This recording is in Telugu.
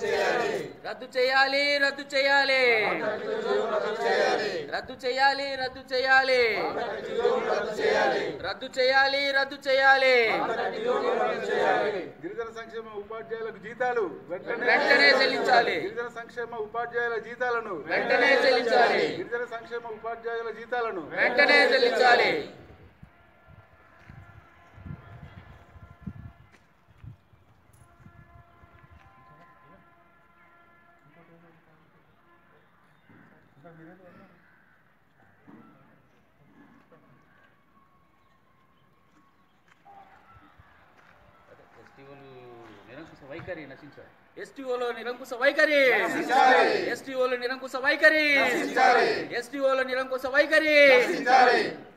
రద్దు చేయాలి రద్దు చేయాలి రద్దు చేయాలి రద్దు చేయాలి రద్దు చేయాలి రద్దు చేయాలి గిరిజన సంక్షేమ ఉపాధ్యాయులకు జీతాలు వెంటనే వెంటనే చెల్లించాలి గిరిజన సంక్షేమ ఉపాధ్యాయుల జీతాలను వెంటనే చెల్లించాలి గిరిజన సంక్షేమ ఉపాధ్యాయుల జీతాలను వెంటనే చెల్లించాలి ఎస్టీఓలు నిరంకుశ వైఖరి నశించాలి ఎస్టీఓలో నిరంకుశ వైఖరి ఎస్టీఓలో నిరంకుశ వైఖరి ఎస్టీఓలో నిరంకుశ వైఖరి